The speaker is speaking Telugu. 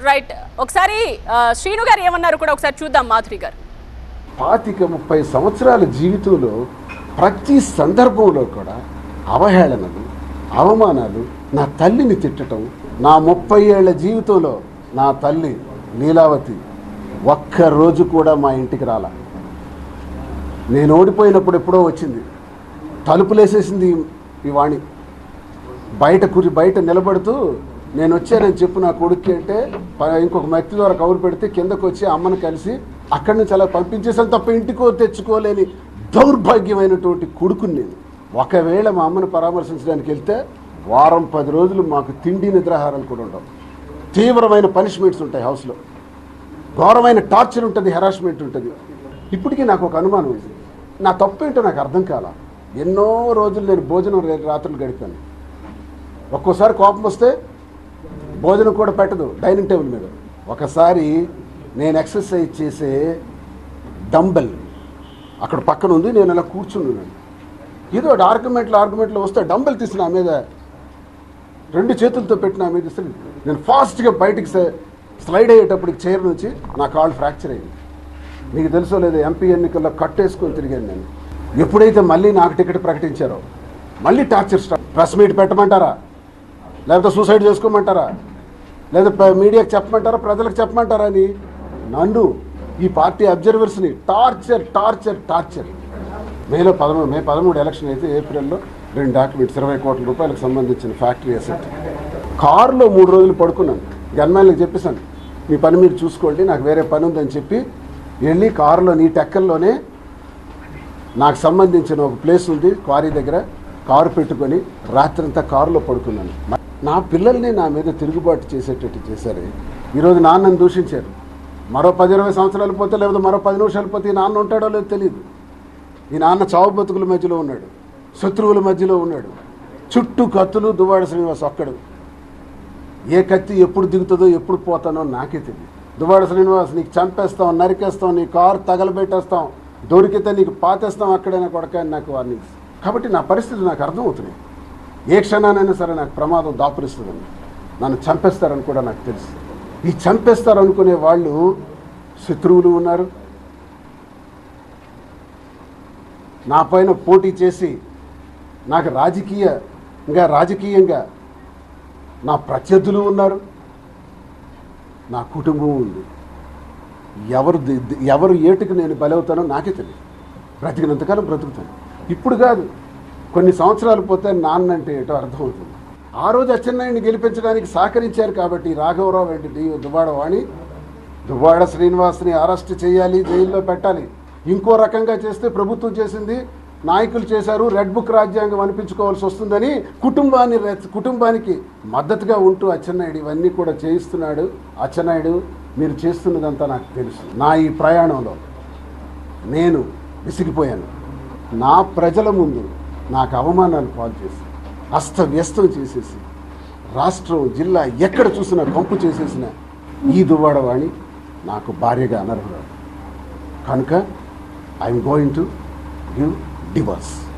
రైట్ ఒకసారి ఆ, శ్రీను గారు ఏమన్నారు కూడా ఒకసారి చూద్దాం మాధురి గారు పాతిక ముప్పై సంవత్సరాల జీవితంలో ప్రతి సందర్భంలో కూడా అవహేళనలు అవమానాలు నా తల్లిని తిట్టడం నా ముప్పై ఏళ్ల జీవితంలో నా తల్లి లీలావతి ఒక్క రోజు కూడా మా ఇంటికి రాల నేను ఓడిపోయినప్పుడు ఎప్పుడో వచ్చింది తలుపులేసేసింది ఈ- ఈ వాణి బయట కురి బయట నిలబడుతూ నేను వచ్చానని చెప్పు నా కొడుక్కి అంటే ప- ఇంకొక వ్యక్తి ద్వారా కౌరు పెడితే కిందకు వచ్చి అమ్మను కలిసి అక్కడి నుంచి అలా పంపించేసాను తప్ప ఇంటికో తెచ్చుకోలేని దౌర్భాగ్యమైనటువంటి కొడుకుని నేను ఒకవేళ మా అమ్మను పరామర్శించడానికి వెళ్తే వారం పది రోజులు మాకు తిండి నిద్రాహారాలు కూడా ఉండవు తీవ్రమైన పనిష్మెంట్స్ ఉంటాయి హౌస్లో ఘోరమైన టార్చర్ ఉంటుంది హెరాస్మెంట్ ఉంటుంది ఇప్పటికీ నాకు ఒక అనుమానం ఉంది నా తప్పు ఏంటో నాకు అర్థం కాల ఎన్నో రోజులు నేను భోజనం రే- రాత్రులు గడిపాను ఒక్కోసారి కోపం వస్తే భోజనం కూడా పెట్టదు డైనింగ్ టేబుల్ మీద ఒకసారి నేను ఎక్సర్సైజ్ చేసే డంబెల్ అక్కడ పక్కన ఉంది నేను అలా కూర్చున్నాను ఏదో ఆర్గ్యుమెంట్లు ఆర్గ్యుమెంట్లు వస్తే డంబెల్ తీసి నా మీద రెండు చేతులతో పెట్టి నా మీద ఇస్తే నేను ఫాస్ట్గా బయటికి స- స్లైడ్ అయ్యేటప్పటికి చైర్ నుంచి నా కాళ్ళు ఫ్రాక్చర్ అయింది మీకు తెలుసో లేదు ఎంపీ ఎన్నికల్లో కట్టేసుకొని తిరిగాను నేను ఎప్పుడైతే మళ్ళీ నాకు టికెట్ ప్రకటించారో మళ్ళీ టార్చర్ స్టార్ట్ ప్రెస్ మీట్ పెట్టమంటారా లేకపోతే సూసైడ్ చేసుకోమంటారా లేదా ప- మీడియాకి చెప్పమంటారా ప్రజలకు చెప్పమంటారా అని నన్ను ఈ పార్టీ అబ్జర్వర్స్ని టార్చర్ టార్చర్ టార్చర్ మేలో పదమూడు మే పదమూడు ఎలక్షన్ అయితే ఏప్రిల్లో రెండు డాక్యుమెంట్స్ ఇరవై కోట్ల రూపాయలకు సంబంధించిన ఫ్యాక్టరీ అసెట్ కారులో మూడు రోజులు పడుకున్నాను గన్మ్యాన్లకు చెప్పేశాను మీ పని మీరు చూసుకోండి నాకు వేరే పని ఉందని చెప్పి వెళ్ళి కారులో నీ టెక్కల్లోనే నాకు సంబంధించిన ఒక ప్లేస్ ఉంది క్వారీ దగ్గర కారు పెట్టుకొని రాత్రంతా కారులో పడుకున్నాను నా పిల్లల్ని నా మీద తిరుగుబాటు చేసేటట్టు చేశారు ఈరోజు నాన్నని దూషించారు మరో పది ఇరవై సంవత్సరాలు పోతే లేకపోతే మరో పది నిమిషాలు పోతే ఈ నాన్న ఉంటాడో లేదో తెలియదు ఈ నాన్న చావు బతుకుల మధ్యలో ఉన్నాడు శత్రువుల మధ్యలో ఉన్నాడు చుట్టూ కత్తులు దువ్వాడ శ్రీనివాస్ ఒక్కడు ఏ కత్తి ఎప్పుడు దిగుతుందో ఎప్పుడు పోతానో నాకే తెలియదు దువ్వాడ శ్రీనివాస్ నీకు చంపేస్తాం నరికేస్తాం నీ కారు తగలబెట్టేస్తాం దొరికితే నీకు పాతేస్తాం అక్కడైనా కొడక అని నాకు వార్నింగ్స్ కాబట్టి నా పరిస్థితి నాకు అర్థమవుతున్నాయి ఏ క్షణానైనా సరే నాకు ప్రమాదం దాపురిస్తుందని నన్ను చంపేస్తారని కూడా నాకు తెలుసు ఈ చంపేస్తారు అనుకునే వాళ్ళు శత్రువులు ఉన్నారు నా పైన పోటీ చేసి నాకు రాజకీయ ఇంకా రాజకీయంగా నా ప్రత్యర్థులు ఉన్నారు నా కుటుంబం ఉంది ఎవరు ది- ది- ఎవరు ఏటుకు నేను బలవుతానో నాకే తెలియదు బ్రతికినంతకాలం బ్రతుకుతాను ఇప్పుడు కాదు కొన్ని సంవత్సరాలు పోతే నాన్న అంటే ఏటో అర్థమవుతుంది ఆ రోజు అచ్చెన్నాయుడిని గెలిపించడానికి సహకరించారు కాబట్టి రాఘవరావు అండ్ డి దువ్వాడ వాణి దువ్వాడ శ్రీనివాస్ని అరెస్ట్ చేయాలి జైల్లో పెట్టాలి ఇంకో రకంగా చేస్తే ప్రభుత్వం చేసింది నాయకులు చేశారు రెడ్ బుక్ రాజ్యాంగం అనిపించుకోవాల్సి వస్తుందని కుటుంబాన్ని రెచ్చ- కుటుంబానికి మద్దతుగా ఉంటూ అచ్చెన్నాయుడు ఇవన్నీ కూడా చేయిస్తున్నాడు అచ్చెన్నాయుడు మీరు చేస్తున్నదంతా నాకు తెలుసు నా ఈ ప్రయాణంలో నేను విసిగిపోయాను నా ప్రజల ముందు నాకు అవమానాలు పాలు చేసి అస్తవ్యస్తం చేసేసి రాష్ట్రం జిల్లా ఎక్కడ చూసినా కంపు చేసేసిన ఈ దువ్వాడవాణి నాకు భార్యగా అనర్హురాలు కనుక I'm going to give divorce